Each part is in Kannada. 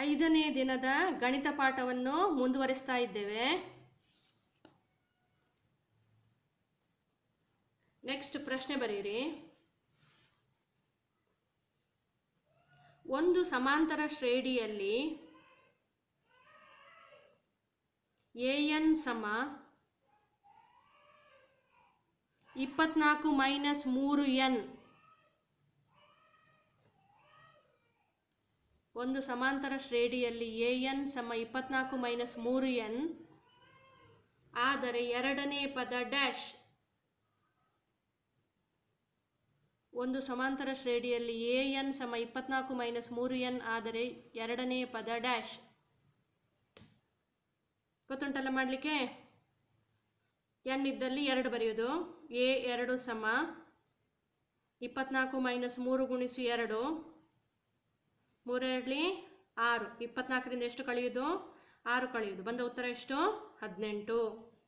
ಐದನೇ ದಿನದ ಗಣಿತ ಪಾಠವನ್ನು ಮುಂದುವರಿಸ್ತಾ ಇದ್ದೇವೆ ನೆಕ್ಸ್ಟ್ ಪ್ರಶ್ನೆ ಬರೀರಿ ಒಂದು ಸಮಾಂತರ ಶ್ರೇಣಿಯಲ್ಲಿ ಎ ಎನ್ ಸಮ ಇಪ್ಪತ್ನಾಲ್ಕು ಮೈನಸ್ ಮೂರು ಎನ್ ಒಂದು ಸಮಾಂತರ ಶ್ರೇಣಿಯಲ್ಲಿ ಎ ಎನ್ ಸಮ ಇಪ್ಪತ್ನಾಲ್ಕು ಮೈನಸ್ ಮೂರು ಎನ್ ಆದರೆ ಎರಡನೇ ಪದ ಡ್ಯಾಶ್ ಒಂದು ಸಮಾಂತರ ಶ್ರೇಣಿಯಲ್ಲಿ ಎ ಎನ್ ಸಮ ಇಪ್ಪತ್ನಾಲ್ಕು ಮೈನಸ್ ಮೂರು ಎನ್ ಆದರೆ ಎರಡನೇ ಪದ ಡ್ಯಾಶ್ ಗೊತ್ತುಂಟಲ್ಲ ಮಾಡಲಿಕ್ಕೆ ಎನ್ ಇದ್ದಲ್ಲಿ ಎರಡು ಬರೆಯೋದು ಎ ಎರಡು ಸಮ ಇಪ್ಪತ್ನಾಲ್ಕು ಮೈನಸ್ ಮೂರು ಗುಣಿಸು ಎರಡು ಮೂರೆರಡ್ಲಿ ಆರು ಇಪ್ಪತ್ನಾಲ್ಕರಿಂದ ಎಷ್ಟು ಕಳೆಯೋದು ಆರು ಕಳೆಯೋದು ಬಂದ ಉತ್ತರ ಎಷ್ಟು ಹದಿನೆಂಟು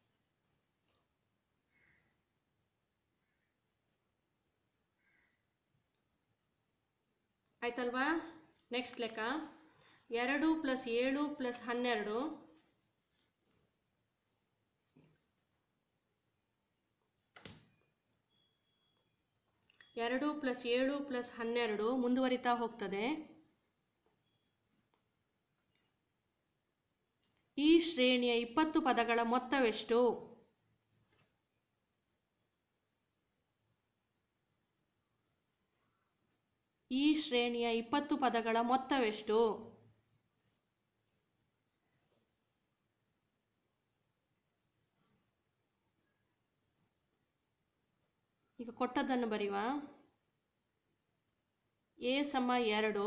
ಆಯ್ತಲ್ವಾ ನೆಕ್ಸ್ಟ್ ಲೆಕ್ಕ ಎರಡು ಪ್ಲಸ್ ಏಳು ಪ್ಲಸ್ ಹನ್ನೆರಡು ಎರಡು ಪ್ಲಸ್ ಏಳು ಪ್ಲಸ್ ಹನ್ನೆರಡು ಮುಂದುವರಿತಾ ಹೋಗ್ತದೆ ಈ ಶ್ರೇಣಿಯ ಇಪ್ಪತ್ತು ಪದಗಳ ಮೊತ್ತವೆಷ್ಟು ಈ ಶ್ರೇಣಿಯ ಇಪ್ಪತ್ತು ಪದಗಳ ಮೊತ್ತವೆಷ್ಟು ಈಗ ಕೊಟ್ಟದ್ದನ್ನು ಬರೆಯುವ ಎ ಸಮ ಎರಡು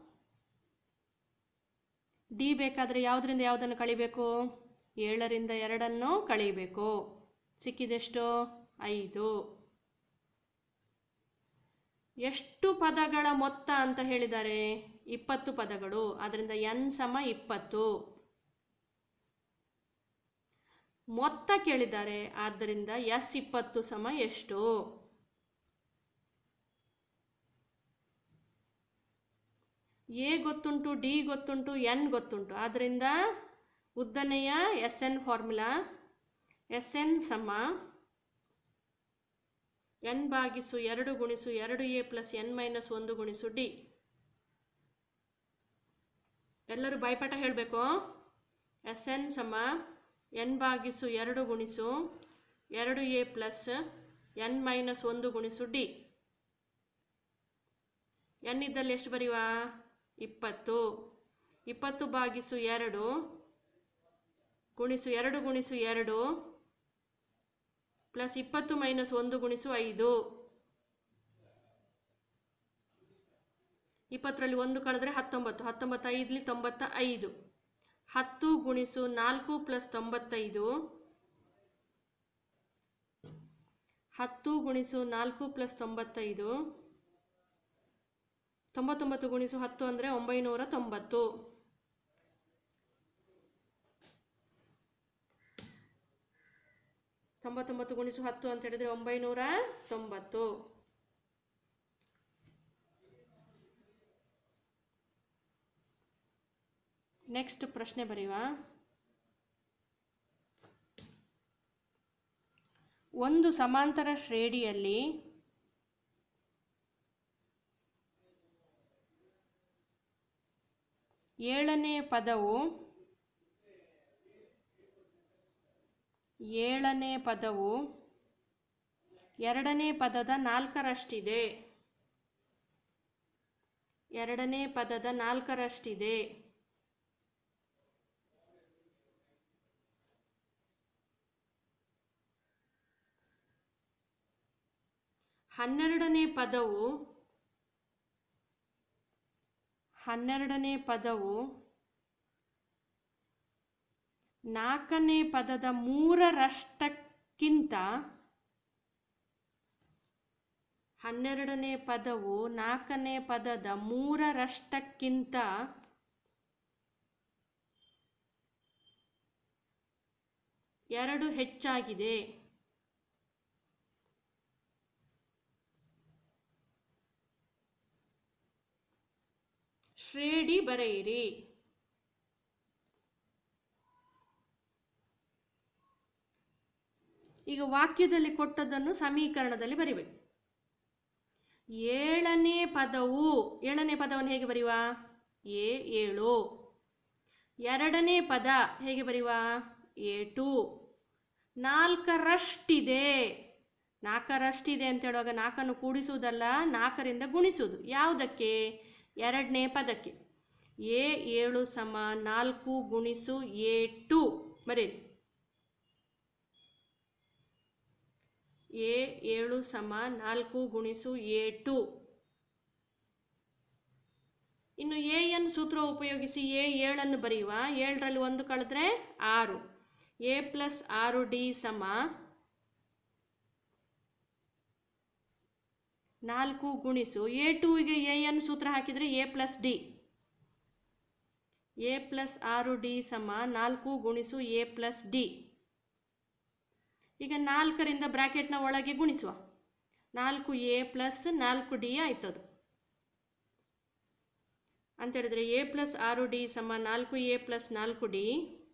ಡಿ ಬೇಕಾದರೆ ಯಾವುದರಿಂದ ಯಾವುದನ್ನು ಕಳಿಬೇಕು ಏಳರಿಂದ ಎರಡನ್ನು ಕಳೀಬೇಕು ಸಿಕ್ಕಿದೆಷ್ಟು ಐದು ಎಷ್ಟು ಪದಗಳ ಮೊತ್ತ ಅಂತ ಹೇಳಿದ್ದಾರೆ ಇಪ್ಪತ್ತು ಪದಗಳು ಅದರಿಂದ ಎನ್ ಸಮ ಇಪ್ಪತ್ತು ಮೊತ್ತ ಕೇಳಿದ್ದಾರೆ ಆದ್ದರಿಂದ ಎಸ್ ಇಪ್ಪತ್ತು ಸಮ ಎಷ್ಟು ಎ ಗೊತ್ತುಂಟು ಡಿ ಗೊತ್ತುಂಟು ಎನ್ ಗೊತ್ತುಂಟು ಆದ್ದರಿಂದ ಉದ್ದನೆಯ S n formula S n ಸಮ ಎನ್ ಭಾಗಿಸು ಎರಡು ಗುಣಿಸು ಎರಡು ಎ ಪ್ಲಸ್ ಎನ್ ಮೈನಸ್ ಒಂದು ಗುಣಿಸು ಡಿ ಎಲ್ಲರೂ ಬಾಯ್ಪಾಠ ಹೇಳಬೇಕು ಎಸ್ ಎನ್ ಸಮ ಎನ್ ಭಾಗಿಸು ಎರಡು ಗುಣಿಸು ಎರಡು ಎ ಪ್ಲಸ್ ಎನ್ ಮೈನಸ್ ಒಂದು ಗುಣಿಸು ಡಿ ಎನ್ ಇದ್ದಲ್ಲಿ ಎಷ್ಟು ಬರೆಯುವ ಇಪ್ಪತ್ತು ಇಪ್ಪತ್ತು ಭಾಗಿಸು ಎರಡು ಗುಣಿಸು ಎರಡು ಗುಣಿಸು ಎರಡು ಪ್ಲಸ್ ಇಪ್ಪತ್ತು ಮೈನಸ್ ಒಂದು ಗುಣಿಸು ಐದು ಇಪ್ಪತ್ತರಲ್ಲಿ ಒಂದು ಕಳೆದ್ರೆ ಹತ್ತೊಂಬತ್ತು ಹತ್ತೊಂಬತ್ತು ಐದಲಿ ತೊಂಬತ್ತ ಐದು ಹತ್ತು ಗುಣಿಸು ನಾಲ್ಕು ಪ್ಲಸ್ ತೊಂಬತ್ತೈದು ಹತ್ತು ಗುಣಿಸು ನಾಲ್ಕು ಪ್ಲಸ್ ತೊಂಬತ್ತೈದು ತೊಂಬತ್ತೊಂಬತ್ತು ಗುಣಿಸು ಹತ್ತು ಅಂದರೆ ಒಂಬೈನೂರ ತೊಂಬತ್ತು ತೊಂಬತ್ತೊಂಬತ್ತು ಗುಣಿಸು ಹತ್ತು ಅಂತ ಹೇಳಿದರೆ ಒಂಬೈನೂರ ತೊಂಬತ್ತು ನೆಕ್ಸ್ಟ್ ಪ್ರಶ್ನೆ ಬರೆಯುವ ಒಂದು ಸಮಾಂತರ ಶ್ರೇಣಿಯಲ್ಲಿ ಏಳನೇ ಪದವು ಏಳನೇ ಪದವು ಎರಡನೇ ಪದದ ನಾಲ್ಕರಷ್ಟಿದೆ ಎರಡನೇ ಪದದ ನಾಲ್ಕರಷ್ಟಿದೆ ಹನ್ನೆರಡನೇ ಪದವು ಹನ್ನೆರಡನೇ ಪದವು ನಾಲ್ಕನೇ ಪದದ ಮೂರರಷ್ಟಕ್ಕಿಂತ ಹನ್ನೆರಡನೇ ಪದವು ನಾಲ್ಕನೇ ಪದದ ಮೂರರಷ್ಟಕ್ಕಿಂತ ಎರಡು ಹೆಚ್ಚಾಗಿದೆ ಶ್ರೇಣಿ ಬರೆಯಿರಿ ಈಗ ವಾಕ್ಯದಲ್ಲಿ ಕೊಟ್ಟದ್ದನ್ನು ಸಮೀಕರಣದಲ್ಲಿ ಬರಿಬೇಕು ಏಳನೇ ಪದವು ಏಳನೇ ಪದವನ್ನು ಹೇಗೆ ಬರೆಯುವ ಎ ಏಳು ಎರಡನೇ ಪದ ಹೇಗೆ ಬರೆಯುವ ಎ ಟು ನಾಲ್ಕರಷ್ಟಿದೆ ನಾಲ್ಕರಷ್ಟಿದೆ ಅಂತ ಹೇಳುವಾಗ ನಾಲ್ಕನ್ನು ಕೂಡಿಸುವುದಲ್ಲ ನಾಲ್ಕರಿಂದ ಗುಣಿಸುವುದು ಯಾವುದಕ್ಕೆ ಎರಡನೇ ಪದಕ್ಕೆ ಎ ಏಳು ಸಮ ನಾಲ್ಕು ಗುಣಿಸು ಎ ಟು ಬರೀರಿ ಎ ಏಳು ಸಮ ನಾಲ್ಕು ಗುಣಿಸು ಎ ಟು ಇನ್ನು ಎ ಎನ್ ಸೂತ್ರ ಉಪಯೋಗಿಸಿ ಎ ಏಳನ್ನು ಬರೆಯುವ ಏಳರಲ್ಲಿ ಒಂದು ಕಳೆದ್ರೆ ಆರು ಎ ಪ್ಲಸ್ ಆರು ಡಿ ಸಮ ನಾಲ್ಕು ಗುಣಿಸು ಎ ಟೂಗೆ ಎ ಎನ್ ಸೂತ್ರ ಹಾಕಿದರೆ a plus d a plus ಆರು ಡಿ ಸಮ ನಾಲ್ಕು ಗುಣಿಸು ಎ ಪ್ಲಸ್ ಡಿ ಈಗ ನಾಲ್ಕರಿಂದ ಬ್ರ್ಯಾಕೆಟ್ನ ಒಳಗೆ ಗುಣಿಸುವ ನಾಲ್ಕು ಎ ಪ್ಲಸ್ ನಾಲ್ಕು ಡಿ ಆಯ್ತದು ಅಂತ ಹೇಳಿದ್ರೆ ಎ ಪ್ಲಸ್ ಆರು ಡಿ ಸಮ ನಾಲ್ಕು ಎ ಪ್ಲಸ್ ನಾಲ್ಕು ಡಿ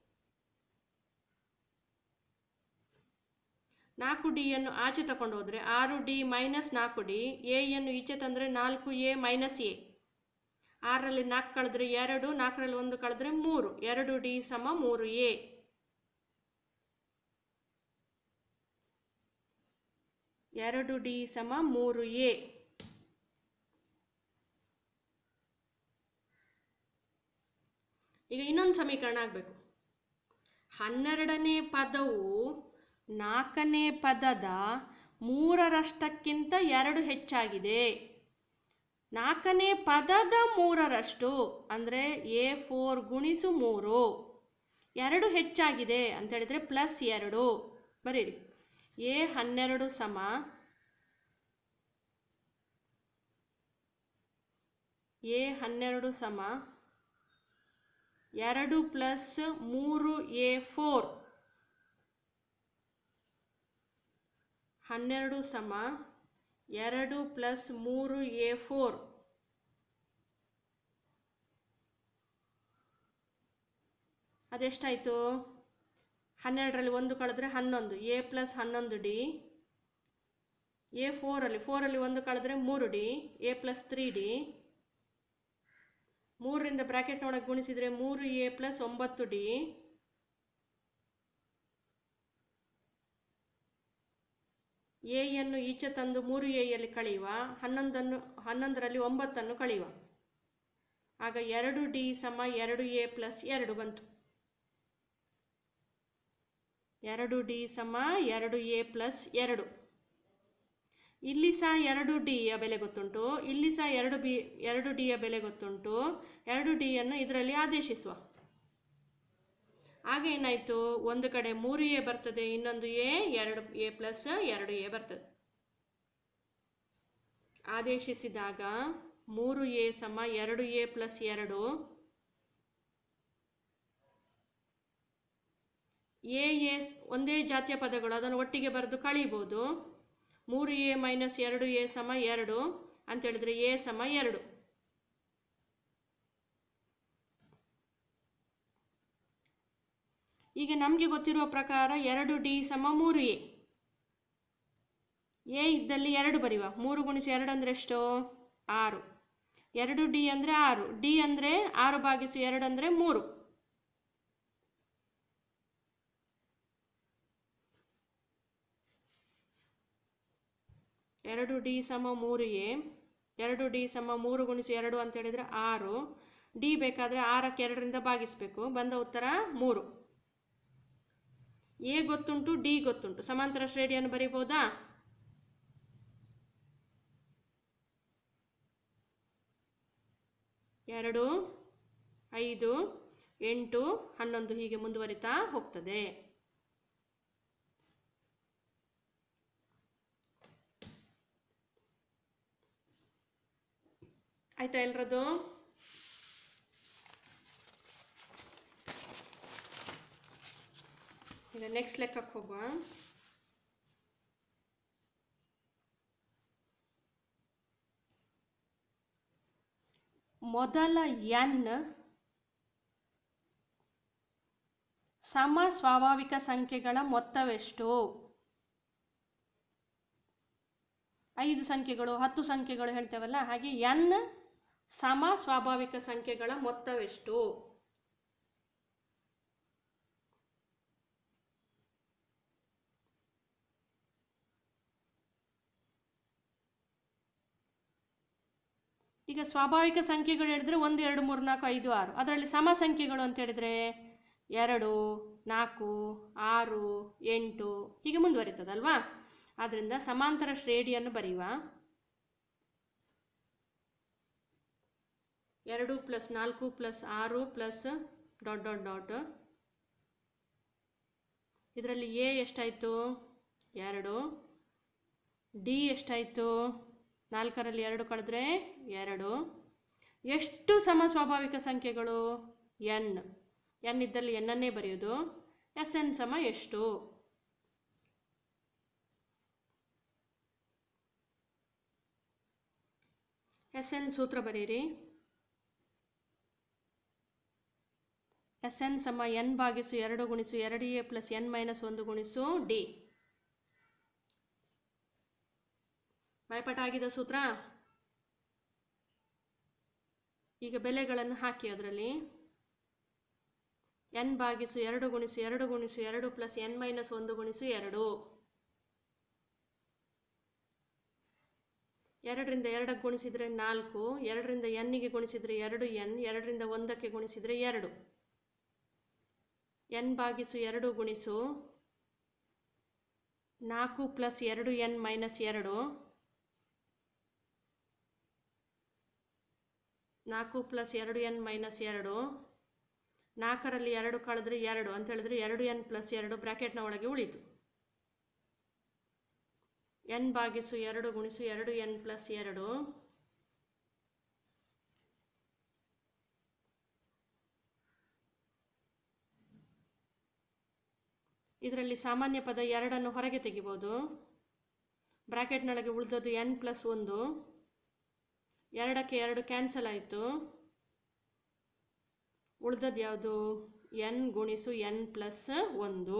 ನಾಲ್ಕು ಡಿಯನ್ನು ಆಚೆ ತಗೊಂಡು ಹೋದರೆ ಆರು ಡಿ ಮೈನಸ್ ನಾಲ್ಕು ಡಿ ಎಯನ್ನು ಈಚೆ ತಂದರೆ ನಾಲ್ಕು ಎ ಮೈನಸ್ ಎ ಆರರಲ್ಲಿ ನಾಲ್ಕು ಕಳೆದ್ರೆ ಎರಡು ನಾಲ್ಕರಲ್ಲಿ ಒಂದು ಕಳೆದ್ರೆ ಮೂರು ಎರಡು ಡಿ ಸಮ ಮೂರು ಎ ಎರಡು ಡಿ ಸಮ ಮೂರು ಎ ಈಗ ಇನ್ನೊಂದು ಸಮೀಕರಣ ಆಗಬೇಕು ಹನ್ನೆರಡನೇ ಪದವು ನಾಲ್ಕನೇ ಪದದ ಮೂರರಷ್ಟಕ್ಕಿಂತ ಎರಡು ಹೆಚ್ಚಾಗಿದೆ ನಾಲ್ಕನೇ ಪದದ ಮೂರರಷ್ಟು ಅಂದರೆ ಎ ಫೋರ್ ಗುಣಿಸು ಮೂರು ಎರಡು ಹೆಚ್ಚಾಗಿದೆ ಅಂತ ಹೇಳಿದರೆ ಪ್ಲಸ್ ಎರಡು ಬರೀರಿ ಎ ಹನ್ನೆರಡು ಸಮ ಎ ಹನ್ನೆರಡು ಸಮ ಎರಡು ಪ್ಲಸ್ ಮೂರು ಎ ಫೋರ್ ಹನ್ನೆರಡು ಸಮ ಎರಡು ಪ್ಲಸ್ ಮೂರು ಎ ಫೋರ್ ಅದೆಷ್ಟಾಯಿತು ಹನ್ನೆರಡರಲ್ಲಿ ಒಂದು ಕಳೆದ್ರೆ ಹನ್ನೊಂದು ಎ ಪ್ಲಸ್ ಹನ್ನೊಂದು ಡಿ ಎ ಫೋರಲ್ಲಿ ಫೋರಲ್ಲಿ ಒಂದು ಕಳೆದ್ರೆ ಮೂರು d a plus three d ಮೂರರಿಂದ ಬ್ರ್ಯಾಕೆಟ್ನೊಳಗೆ ಗುಣಿಸಿದರೆ ಮೂರು ಎ ಪ್ಲಸ್ ಒಂಬತ್ತು ಡಿ ಎಯನ್ನು ಈಚೆ ತಂದು ಮೂರು ಎಯಲ್ಲಿ ಕಳೆಯುವ ಹನ್ನೊಂದನ್ನು ಹನ್ನೊಂದರಲ್ಲಿ ಒಂಬತ್ತನ್ನು ಕಳೆಯುವ ಆಗ ಎರಡು ಡಿ ಸಮ ಎರಡು ಎ ಪ್ಲಸ್ ಎರಡು ಬಂತು ಎರಡು ಡಿ ಸಮ ಎರಡು ಎ ಪ್ಲಸ್ ಎರಡು ಇಲ್ಲಿ ಸಹ ಎರಡು ಡಿಯ ಬೆಲೆ ಗೊತ್ತುಂಟು ಇಲ್ಲಿ ಸಹ ಎರಡು ಬಿ ಎರಡು ಡಿಯ ಬೆಲೆ ಗೊತ್ತುಂಟು ಎರಡು ಡಿಯನ್ನು ಇದರಲ್ಲಿ ಆದೇಶಿಸುವ ಆಗ ಏನಾಯಿತು ಒಂದು ಕಡೆ ಮೂರು ಎ ಬರ್ತದೆ ಇನ್ನೊಂದು ಎ ಎರಡು ಎ ಪ್ಲಸ್ ಎರಡು ಎ ಬರ್ತದೆ ಆದೇಶಿಸಿದಾಗ ಮೂರು ಎ ಸಮ ಎರಡು ಎ ಪ್ಲಸ್ ಎರಡು ಎ ಎ ಒಂದೇ ಜಾತಿಯ ಪದಗಳು ಅದನ್ನು ಒಟ್ಟಿಗೆ ಬರೆದು ಕಳೀಬೋದು ಮೂರು ಎ ಮೈನಸ್ ಎರಡು ಎ ಸಮ ಎರಡು ಅಂತೇಳಿದರೆ ಎ ಸಮ ಎರಡು ಈಗ ನಮಗೆ ಗೊತ್ತಿರುವ ಪ್ರಕಾರ ಎರಡು ಡಿ ಸಮ ಮೂರು ಎ ಎ ಇದ್ದಲ್ಲಿ ಎರಡು ಬರೆಯುವ ಮೂರು ಗುಣಿಸಿ ಎರಡು ಅಂದರೆ ಎಷ್ಟು ಆರು ಎರಡು ಡಿ ಅಂದರೆ ಆರು ಡಿ ಅಂದರೆ ಆರು ಭಾಗಿಸು ಎರಡು ಅಂದರೆ ಮೂರು ಎರಡು ಡಿ ಸಮ ಮೂರು ಎ ಎರಡು ಡಿ ಸಮ ಮೂರು ಗುಣಿಸು ಎರಡು ಅಂತ ಹೇಳಿದರೆ ಆರು ಡಿ ಬೇಕಾದರೆ ಆರಕ್ಕೆ ಎರಡರಿಂದ ಭಾಗಿಸಬೇಕು ಬಂದ ಉತ್ತರ ಮೂರು ಎ ಗೊತ್ತುಂಟು ಡಿ ಗೊತ್ತುಂಟು ಸಮಾಂತರ ಶ್ರೇಣಿಯನ್ನು ಬರೀಬಹುದಾ ಎರಡು ಐದು ಎಂಟು ಹನ್ನೊಂದು ಹೀಗೆ ಮುಂದುವರಿತಾ ಹೋಗ್ತದೆ ಆಯ್ತಾ ಎಲ್ರದ್ದು ಈಗ ನೆಕ್ಸ್ಟ್ ಲೆಕ್ಕಕ್ಕೆ ಹೋಗುವ ಮೊದಲ ಎನ್ ಸಮ ಸ್ವಾಭಾವಿಕ ಸಂಖ್ಯೆಗಳ ಮೊತ್ತವೆಷ್ಟು ಐದು ಸಂಖ್ಯೆಗಳು ಹತ್ತು ಸಂಖ್ಯೆಗಳು ಹೇಳ್ತೇವಲ್ಲ ಹಾಗೆ ಎನ್ ಸಮ ಸ್ವಾಭಾವಿಕ ಸಂಖ್ಯೆಗಳ ಮೊತ್ತವೆಷ್ಟು ಈಗ ಸ್ವಾಭಾವಿಕ ಸಂಖ್ಯೆಗಳು ಹೇಳಿದ್ರೆ ಒಂದು ಎರಡು ಮೂರು ನಾಲ್ಕು ಐದು ಆರು ಅದರಲ್ಲಿ ಸಮ ಸಂಖ್ಯೆಗಳು ಅಂತ ಹೇಳಿದ್ರೆ ಎರಡು ನಾಲ್ಕು ಆರು ಎಂಟು ಹೀಗೆ ಮುಂದುವರಿತದಲ್ವಾ ಆದ್ದರಿಂದ ಸಮಾಂತರ ಶ್ರೇಣಿಯನ್ನು ಬರೆಯುವ ಎರಡು ಪ್ಲಸ್ ನಾಲ್ಕು ಪ್ಲಸ್ ಆರು ಪ್ಲಸ್ ಡಾಟ್ ಡಾಟ್ ಡಾಟ್ ಇದರಲ್ಲಿ ಎ ಎಷ್ಟಾಯಿತು ಎರಡು ಡಿ ಎಷ್ಟಾಯಿತು ನಾಲ್ಕರಲ್ಲಿ ಎರಡು ಕಳೆದ್ರೆ ಎರಡು ಎಷ್ಟು ಸಮ ಸ್ವಾಭಾವಿಕ ಸಂಖ್ಯೆಗಳು ಎನ್ ಎನ್ ಇದ್ದಲ್ಲಿ ಎನ್ನನ್ನೇ ಬರೆಯೋದು ಎಸ್ ಎನ್ ಸಮ ಎಷ್ಟು ಎಸ್ ಎನ್ ಸೂತ್ರ ಬರೀರಿ ಎಸ್ ಎನ್ ಸಮ ಎನ್ ಭಾಗಿಸು ಎರಡು ಗುಣಿಸು ಎರಡು ಎ ಪ್ಲಸ್ ಎನ್ ಮೈನಸ್ ಒಂದು ಗುಣಿಸು ಡಿ ಬಾಯ್ಪಾಠ ಆಗಿದೆ ಸೂತ್ರ ಈಗ ಬೆಲೆಗಳನ್ನು ಹಾಕಿ ಅದರಲ್ಲಿ ಎನ್ ಭಾಗಿಸು ಎರಡು ಗುಣಿಸು ಎರಡು ಗುಣಿಸು ಎರಡು ಪ್ಲಸ್ ಎನ್ ಮೈನಸ್ ಒಂದು ಗುಣಿಸು ಎರಡು ಎರಡರಿಂದ ಎರಡಕ್ಕೆ ಗುಣಿಸಿದರೆ ನಾಲ್ಕು ಎರಡರಿಂದ ಎನ್ನಿಗೆ ಗುಣಿಸಿದರೆ ಎರಡು ಎನ್ ಎರಡರಿಂದ ಒಂದಕ್ಕೆ ಗುಣಿಸಿದರೆ ಎರಡು ಎನ್ ಭಾಗಿಸು ಎರಡು ಗುಣಿಸು ನಾಲ್ಕು ಪ್ಲಸ್ ಎರಡು ಎನ್ ಮೈನಸ್ ಎರಡು ನಾಲ್ಕು ಪ್ಲಸ್ ಎರಡು ಎನ್ ಮೈನಸ್ ಎರಡು ನಾಲ್ಕರಲ್ಲಿ ಎರಡು ಕಳೆದ್ರೆ ಎರಡು ಅಂತ ಹೇಳಿದ್ರೆ ಎರಡು ಎನ್ ಪ್ಲಸ್ ಎರಡು ಬ್ರ್ಯಾಕೆಟ್ನ ಒಳಗೆ ಉಳಿತು ಎನ್ ಭಾಗಿಸು ಎರಡು ಗುಣಿಸು ಎರಡು ಎನ್ ಪ್ಲಸ್ ಎರಡು ಇದರಲ್ಲಿ ಸಾಮಾನ್ಯ ಪದ ಎರಡನ್ನು ಹೊರಗೆ ತೆಗಿಬೋದು ಬ್ರ್ಯಾಕೆಟ್ನೊಳಗೆ ಉಳಿದದ್ದು ಎನ್ ಪ್ಲಸ್ ಒಂದು ಎರಡಕ್ಕೆ ಎರಡು ಕ್ಯಾನ್ಸಲ್ ಆಯಿತು ಉಳಿದದ್ದು ಯಾವುದು ಎನ್ ಗುಣಿಸು ಎನ್ ಪ್ಲಸ್ ಒಂದು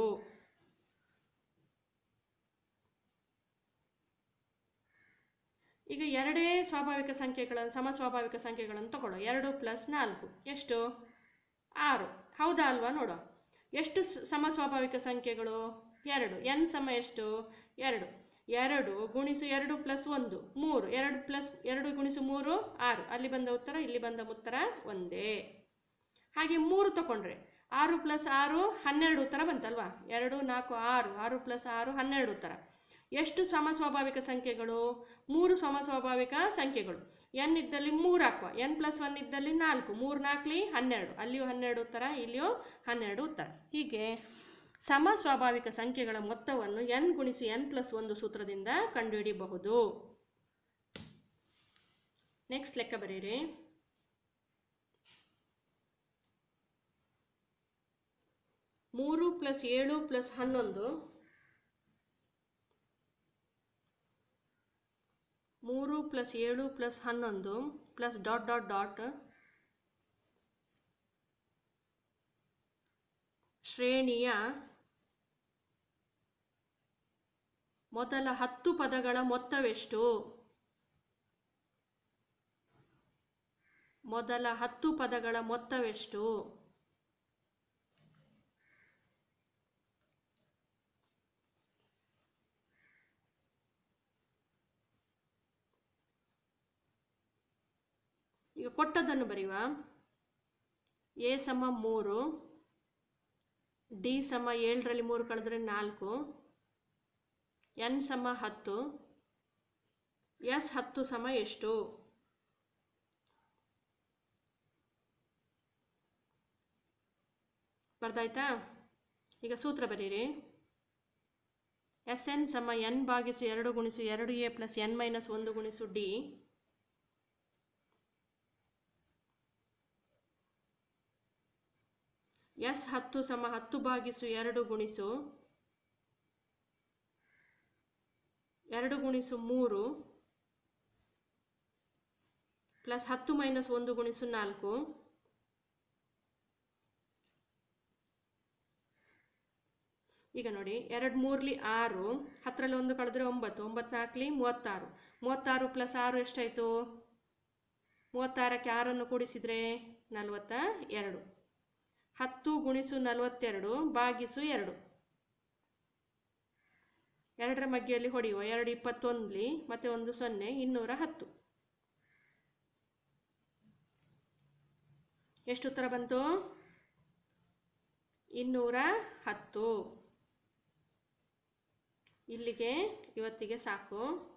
ಈಗ ಎರಡೇ ಸ್ವಾಭಾವಿಕ ಸಂಖ್ಯೆಗಳನ್ನು ಸಮ ಸ್ವಾಭಾವಿಕ ಸಂಖ್ಯೆಗಳನ್ನು ತಗೊಳ್ಳೋ ಎರಡು ಪ್ಲಸ್ ನಾಲ್ಕು ಎಷ್ಟು ಆರು ಹೌದಾ ಅಲ್ವಾ ನೋಡೋ ಎಷ್ಟು ಸ್- ಸಮ ಸ್ವಾಭಾವಿಕ ಸಂಖ್ಯೆಗಳು ಎರಡು ಎನ್ ಸಮ ಎಷ್ಟು ಎರಡು ಎರಡು ಗುಣಿಸು ಎರಡು ಪ್ಲಸ್ ಒಂದು ಮೂರು ಎರಡು ಪ್ಲಸ್ ಎರಡು ಗುಣಿಸು ಮೂರು ಆರು ಅಲ್ಲಿ ಬಂದ ಉತ್ತರ ಇಲ್ಲಿ ಬಂದ ಉತ್ತರ ಒಂದೇ ಹಾಗೆ ಮೂರು ತಗೊಂಡ್ರೆ ಆರು ಪ್ಲಸ್ ಆರು ಹನ್ನೆರಡು ಉತ್ತರ ಬಂತಲ್ವಾ ಎರಡು ನಾಲ್ಕು ಆರು ಆರು ಪ್ಲಸ್ ಆರು ಹನ್ನೆರಡು ಉತ್ತರ ಎಷ್ಟು ಸಮ ಸ್ವಾಭಾವಿಕ ಸಂಖ್ಯೆಗಳು ಮೂರು ಸಮ ಸ್ವಾಭಾವಿಕ ಸಂಖ್ಯೆಗಳು ಎನ್ ಇದ್ದಲ್ಲಿ ಮೂರು ಹಾಕುವ ಎನ್ ಪ್ಲಸ್ ಒನ್ ಇದ್ದಲ್ಲಿ ನಾಲ್ಕು ಮೂರು ನಾಲ್ಕಲಿ ಹನ್ನೆರಡು ಅಲ್ಲಿಯೂ ಹನ್ನೆರಡು ಉತ್ತರ ಇಲ್ಲಿಯೂ ಹನ್ನೆರಡು ಉತ್ತರ ಹೀಗೆ ಸಮ ಸ್ವಾಭಾವಿಕ ಸಂಖ್ಯೆಗಳ ಮೊತ್ತವನ್ನು ಎನ್ ಗುಣಿಸಿ ಎನ್ ಪ್ಲಸ್ ಒಂದು ಸೂತ್ರದಿಂದ ಕಂಡುಹಿಡಿಯಬಹುದು ನೆಕ್ಸ್ಟ್ ಲೆಕ್ಕ ಬರೀರಿ ಮೂರು ಪ್ಲಸ್ ಏಳು ಪ್ಲಸ್ ಹನ್ನೊಂದು ಮೂರು ಪ್ಲಸ್ ಏಳು ಪ್ಲಸ್ ಹನ್ನೊಂದು ಪ್ಲಸ್ ಡಾಟ್ ಡಾಟ್ ಡಾಟ್ ಶ್ರೇಣಿಯ ಮೊದಲ ಹತ್ತು ಪದಗಳ ಮೊತ್ತವೆಷ್ಟು ಮೊದಲ ಹತ್ತು ಪದಗಳ ಮೊತ್ತವೆಷ್ಟು ಈಗ ಕೊಟ್ಟದ್ದನ್ನು ಬರೆಯುವ ಎ ಸಮ ಮೂರು ಡಿ ಸಮ ಏಳರಲ್ಲಿ ಮೂರು ಕಳೆದ್ರೆ ನಾಲ್ಕು ಎನ್ ಸಮ ಹತ್ತು ಎಸ್ ಹತ್ತು ಸಮ ಎಷ್ಟು ಬರ್ದಾಯ್ತಾ ಈಗ ಸೂತ್ರ ಬರೀರಿ ಎಸ್ ಎನ್ ಸಮ ಎನ್ ಭಾಗಿಸು ಎರಡು ಗುಣಿಸು ಎರಡು ಎ ಪ್ಲಸ್ ಎನ್ ಮೈನಸ್ ಒಂದು ಗುಣಿಸು ಡಿ ಎಸ್ ಹತ್ತು ಸಮ ಹತ್ತು ಭಾಗಿಸು ಎರಡು ಗುಣಿಸು ಎರಡು ಗುಣಿಸು ಮೂರು ಪ್ಲಸ್ ಹತ್ತು ಮೈನಸ್ ಒಂದು ಗುಣಿಸು ನಾಲ್ಕು ಈಗ ನೋಡಿ ಎರಡು ಮೂರ್ಲಿ ಆರು ಹತ್ತರಲ್ಲಿ ಒಂದು ಕಳೆದ್ರೆ ಒಂಬತ್ತು ಒಂಬತ್ತು ನಾಲ್ಕಲಿ ಮೂವತ್ತಾರು ಮೂವತ್ತಾರು ಪ್ಲಸ್ ಆರು ಎಷ್ಟಾಯಿತು ಮೂವತ್ತಾರಕ್ಕೆ ಆರನ್ನು ಕೂಡಿಸಿದರೆ ನಲವತ್ತ ಎರಡು ಹತ್ತು ಗುಣಿಸು ನಲವತ್ತೆರಡು ಬಾಗಿಸು ಎರಡು ಎರಡರ ಮಗ್ಗೆಯಲ್ಲಿ ಹೊಡೆಯುವ ಎರಡು ಇಪ್ಪತ್ತೊಂದಲಿ ಮತ್ತೆ ಒಂದು ಸೊನ್ನೆ ಇನ್ನೂರ ಹತ್ತು ಎಷ್ಟು ಉತ್ತರ ಬಂತು ಇನ್ನೂರ ಹತ್ತು ಇಲ್ಲಿಗೆ ಇವತ್ತಿಗೆ ಸಾಕು